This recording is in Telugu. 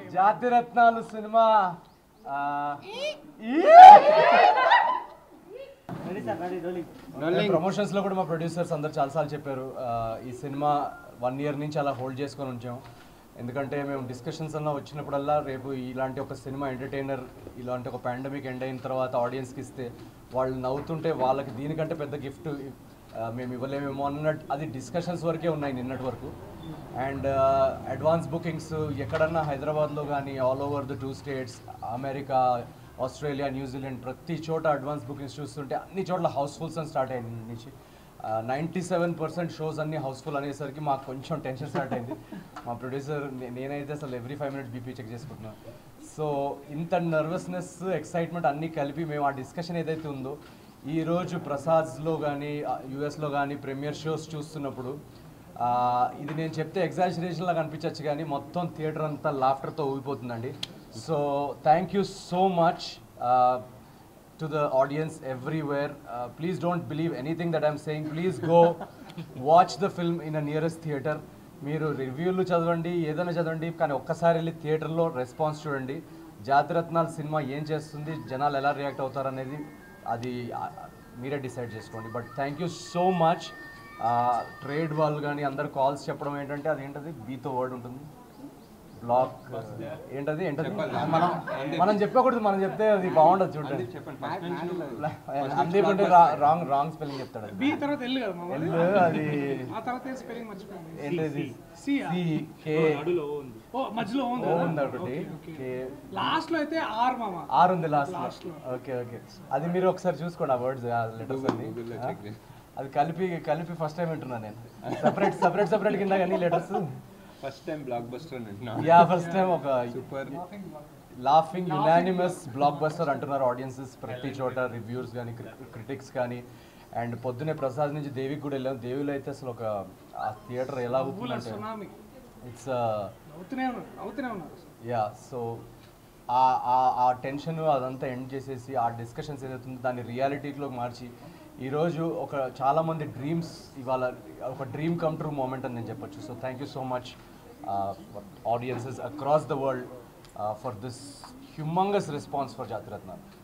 జాతిరత్నాలు సినిమా ఆ, ఈ- ప్రమోషన్స్ లో కూడా మా ప్రొడ్యూసర్స్ అందరు చాలాసార్లు చెప్పారు ఆ, ఈ సినిమా వన్ ఇయర్ నుంచి అలా హోల్డ్ చేసుకొని ఉంచాం ఎందుకంటే మేము డిస్కషన్స్ అన్న వచ్చినప్పుడల్లా రేపు ఇలాంటి ఒక సినిమా ఎంటర్టైనర్ ఇలాంటి ఒక పాండమిక్ ఎండ్ అయిన తర్వాత ఆడియన్స్కి ఇస్తే వాళ్ళు నవ్వుతుంటే వాళ్ళకి దీనికంటే పెద్ద గిఫ్ట్ మేము ఇవ్వలేమేమో అన్నట్టు అది డిస్కషన్స్ వరకే ఉన్నాయి నిన్నటి వరకు అండ్ అడ్వాన్స్ బుకింగ్స్ ఎక్కడన్నా హైదరాబాద్లో కానీ all over the two states America Australia New Zealand ప్రతి చోట అడ్వాన్స్ బుకింగ్స్ చూస్తుంటే అన్ని చోట్ల హౌస్ఫుల్స్ అని స్టార్ట్ అయింది నిన్నటి నుంచి నైంటీ సెవెన్ పర్సెంట్ షోస్ అన్ని హౌస్ఫుల్ అనేసరికి మాకు కొంచెం టెన్షన్ స్టార్ట్ అయింది మా ప్రొడ్యూసర్ నేనైతే అసలు every five minutes BP check చేసుకుంటున్నాను సో ఇంత నర్వస్నెస్ ఎక్సైట్మెంట్ అన్నీ కలిపి మేము ఆ డిస్కషన్ ఏదైతే ఉందో ఈ రోజు ప్రసాద్స్లో కానీ యూఎస్లో కానీ ప్రీమియర్ షోస్ చూస్తున్నప్పుడు ఆ, ఇది నేను చెప్తే ఎగ్జాజరేషన్ లాగా అనిపించవచ్చు కానీ మొత్తం థియేటర్ అంతా లాఫ్టర్తో ఊగిపోతుందండి so thank you so much to the audience everywhere please don't believe anything that I'm saying please go watch the film in a nearest theatre మీరు రివ్యూలు చదవండి ఏదైనా చదవండి కానీ ఒక్కసారి వెళ్ళి థియేటర్లో రెస్పాన్స్ చూడండి జాతిరత్నాలు సినిమా ఏం చేస్తుంది జనాలు ఎలా రియాక్ట్ అవుతారు అనేది అది ఆ, మీరే డిసైడ్ చేసుకోండి but thank you so much trade వాళ్ళు కానీ అందరు కాల్స్ చెప్పడం ఏంటంటే అది ఏంటది బీతో వర్డ్ ఉంటుంది బ్లాక్ ఏంటది ఏంటది మనం మనం చెప్పకూడదు మనం చెప్తే అది బాగుండదు చూడండి అందీప్ అంటే రాంగ్ రాంగ్ స్పెల్లింగ్ చెప్తాడు అది. బి తర్వాత ఎల్లు కదా మామ ఎల్లు అది ఆ తర్వాత ఏ స్పెల్లింగ్ మర్చిపోయింది ఏంటది సి సి కే ఓ మధ్యలో ఉంది ఓ ఉంది ఒకటి కే లాస్ట్ లో అయితే ఆర్ మామ ఆర్ ఉంది లాస్ట్ ఓకే ఓకే అది మీరు ఒకసారి చూసుకోండి ఆ వర్డ్స్ ఆ లెటర్స్ అన్ని ఆ? అది కలిపి కలిపి ఫస్ట్ టైం వింటున్నాను నేను సపరేట్ సపరేట్ సపరేట్ కింద కానీ letters first time blockbuster అంటున్నా యా ఫస్ట్ టైం ఒక super laughing unanimous blockbuster అంటున్నారు ఆడియన్సెస్ ప్రతి చోట రివ్యూస్ కానీ క్రిటిక్స్ కానీ అండ్ పొద్దునే ప్రసాద్ నుంచి దేవికి కూడా వెళ్ళాం దేవిలో అయితే అసలు ఒక ఆ థియేటర్ ఎలా అవుతుందంటే సునామీ ఇట్స్ అవుతూనే ఉన్నారు అవుతూనే ఉన్నారు యా సో ఆ ఆ- ఆ టెన్షన్ అదంతా ఎండ్ చేసేసి ఆ డిస్కషన్స్ ఏదైతే ఉందో దాన్ని రియాలిటీలోకి మార్చి ఈరోజు ఒక చాలామంది డ్రీమ్స్ ఇవాళ ఒక డ్రీమ్ కమ్ ట్రూ మూమెంట్ అని నేను చెప్పొచ్చు so thank you so much audiences across the world for this humongous response for జాతిరత్న